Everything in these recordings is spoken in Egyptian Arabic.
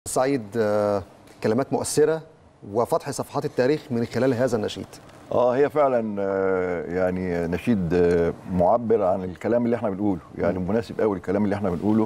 سعيد آه، كلمات مؤثرة وفتح صفحات التاريخ من خلال هذا النشيد اه هي فعلا آه، يعني نشيد آه، معبر عن الكلام اللي احنا بنقوله يعني مناسب قوي الكلام اللي احنا بنقوله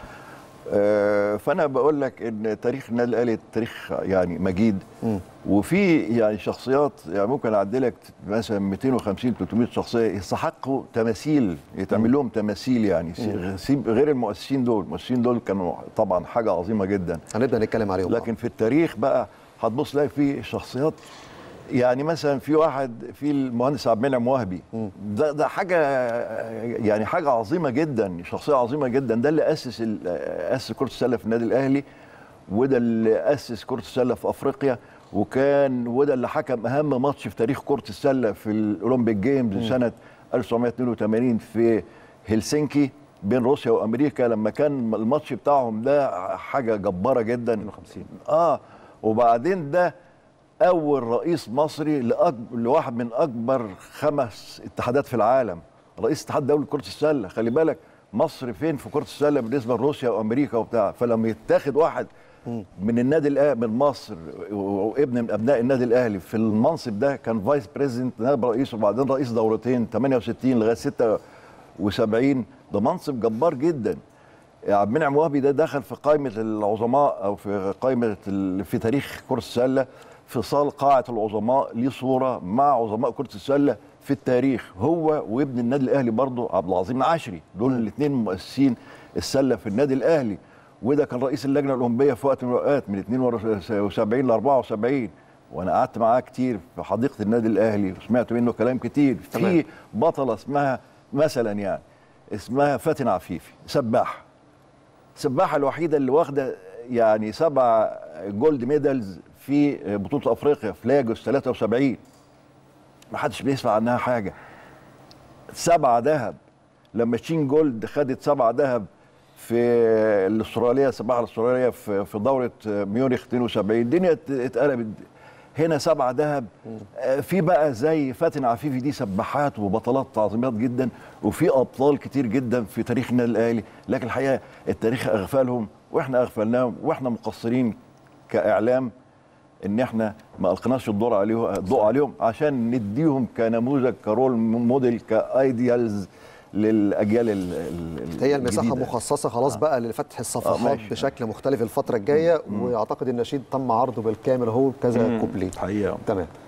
آه، فانا بقول لك ان تاريخ النادي الاهلي تاريخ يعني مجيد وفي يعني شخصيات يعني ممكن اعدي لك مثلا 250 300 شخصيه يستحقوا تماثيل يتعمل لهم تماثيل يعني سيب غير المؤسسين دول المؤسسين دول كانوا طبعا حاجه عظيمه جدا هنبدأ نتكلم عليهم لكن في التاريخ بقى هتبص تلاقي في شخصيات يعني مثلا في واحد في المهندس عبد المنعم وهبي ده ده حاجه يعني حاجه عظيمه جدا شخصيه عظيمه جدا ده اللي اسس ال- اسس كره السله في النادي الاهلي وده اللي اسس كره السله في افريقيا وكان وده اللي حكم اهم ماتش في تاريخ كره السله في الاولمبيك جيمز سنه 1982 في هلسنكي بين روسيا وامريكا لما كان الماتش بتاعهم ده حاجه جباره جدا 52. اه وبعدين ده اول رئيس مصري لأكبر لواحد من اكبر خمس اتحادات في العالم رئيس اتحاد دولي كره السله خلي بالك مصر فين في كره السله بالنسبه لروسيا وامريكا وبتاع فلما يتاخد واحد من النادي الاهلي من مصر وابن من ابناء النادي الاهلي في المنصب ده كان فايس بريزيدنت نائب رئيس وبعدين رئيس دورتين 68 لغايه 76 ده منصب جبار جدا عبد المنعم وهبي ده دخل في قائمه العظماء او في قائمه ال- في تاريخ كره السله في صال قاعه العظماء ليه صوره مع عظماء كره السله في التاريخ هو وابن النادي الاهلي برضه عبد العظيم العشري دول الاثنين مؤسسين السله في النادي الاهلي وده كان رئيس اللجنه الاولمبيه في وقت من الاوقات من 72 ل 74 وانا قعدت معاه كتير في حديقه النادي الاهلي وسمعت منه كلام كتير تمام. في بطله اسمها مثلا يعني اسمها فاتن عفيفي سباحه السباحه الوحيده اللي واخده يعني سبع جولد ميدالز في بطوله افريقيا في لاجوس 73 ما حدش بيسمع عنها حاجه سبعه ذهب لما شين جولد خدت سبعه ذهب في الاستراليه السباحه الاستراليه في في دوره ميونخ 72 الدنيا ات- اتقلبت هنا سبعه ذهب آه، في بقى زي فاتن عفيفي دي سباحات وبطلات عظيمات جدا وفي ابطال كتير جدا في تاريخ النادي الاهلي لكن الحقيقه التاريخ اغفلهم واحنا اغفلناهم واحنا مقصرين كاعلام ان احنا ما القناش الضوء عليهم الضوء عليهم عشان نديهم كنموذج كرول موديل كايديالز للاجيال ال- ال- هي المساحة الجديدة. مخصصة خلاص بقى لفتح آه، الصفحات ماشي. بشكل مختلف الفترة الجاية واعتقد النشيد تم عرضه بالكامل اهو كذا كوبليه حقيقه تمام